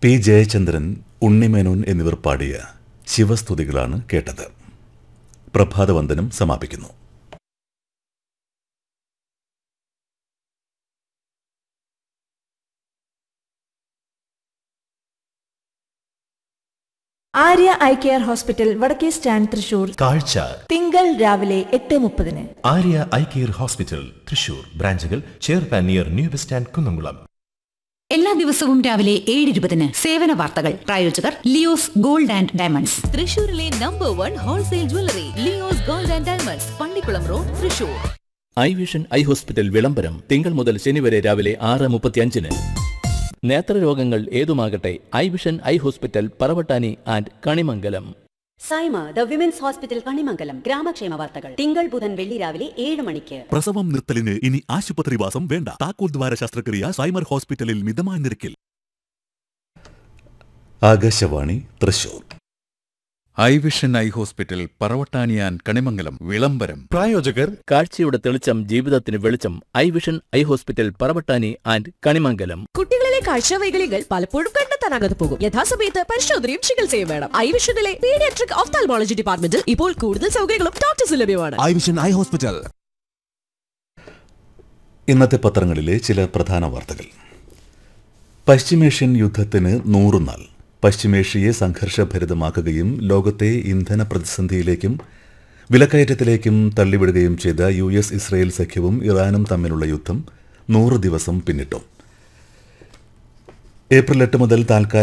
P Jayachandran Unni Menon എന്നിവർ പാടിയ ശിവസ്തുതികളാണ് കേട്ടത് പ്രഭാതവന്ദനം സമാപിക്കുന്നു ആര്യ ഐ കെയർ ഹോസ്പിറ്റൽ വടക്കേ സ്റ്റാൻഡ് തൃശൂർ കാഴ്ച തിങ്കൾ രാവിലെ എട്ട് മുപ്പതിന് Arya eye care hospital Thrissur ബ്രാഞ്ചുകൾ ചെയർപാൻ near new bus stand Kunnamkulam എല്ലാ ദിവസവും രാവിലെ ഏഴ് ഇരുപതിന് സേവന വാർത്തകൾ പ്രായോജകർ ലിയോസ് ഗോൾഡ് ആൻഡ് ഡയമണ്ട്സ് തൃശൂരിലെ number one wholesale jewellery Leo's gold and diamonds Pallikulam road Thrissur eye vision eye hospital വിളംബരം തിങ്കൾ മുതൽ ശനി വരെ രാവിലെ ആറ് മുപ്പത്തിയഞ്ചിന് നേത്രരോഗങ്ങൾ ഏതുമാകട്ടെ eye vision eye hospital Paravattani and Kanimangalam Saima the women's hospital Kanimangalam ഗ്രാമക്ഷേമ വാർത്തകൾ തിങ്കൾ ബുധൻ വെള്ളി രാവിലെ ഏഴ് മണിക്ക് പ്രസവം നിർത്തലിന് ഇനി ആശുപത്രിവാസം വേണ്ട താക്കോൽ ദ്വാര ശസ്ത്രക്രിയ സൈമർ ഹോസ്പിറ്റലിൽ മിതമായ നിരക്കിൽ Akashvani Thrissur eye vision eye hospital പറവട്ടാനിയാൻ കണിമംഗലം വിളംബരം പ്രായോജകർ കാഴ്ചയുടെ തെളിച്ചം ജീവിതത്തിന് വെളിച്ചം eye vision eye hospital Paravattani and Kanimangalam കുട്ടികളിലെ കാഴ്ചവൈകല്യങ്ങൾ പലപ്പോഴും കണ്ടെത്താനാകാതെ പോകും യഥാസമയത്ത് പരിശോധനയും ചികിത്സയും വേണം ഐ വിഷനിലെ പീഡിയാട്രിക് ഓഫ്താൽമോളജി ഡിപ്പാർട്ട്മെന്റിൽ ഇപ്പോൾ കൂടുതൽ സൗകര്യങ്ങളും ഡോക്ടേഴ്സ് ലഭ്യമാണ് ഐ വിഷൻ ഐ ഹോസ്പിറ്റൽ ഇന്നത്തെ പത്രങ്ങളിലെ ചില പ്രധാന വാർത്തകൾ പശ്ചിമേഷ്യൻ യുദ്ധത്തിന് നൂറുനാൾ പശ്ചിമേഷ്യയെ സംഘർഷഭരിതമാക്കുകയും ലോകത്തെ ഇന്ധന പ്രതിസന്ധിയിലേക്കും വിലക്കയറ്റത്തിലേക്കും തള്ളിവിടുകയും ചെയ്ത യു എസ് ഇസ്രയേൽ സഖ്യവും ഇറാനും തമ്മിലുള്ള യുദ്ധം നൂറ് ദിവസം പിന്നിട്ടു ഏപ്രിൽ എട്ട് മുതൽ താൽക്കാലിക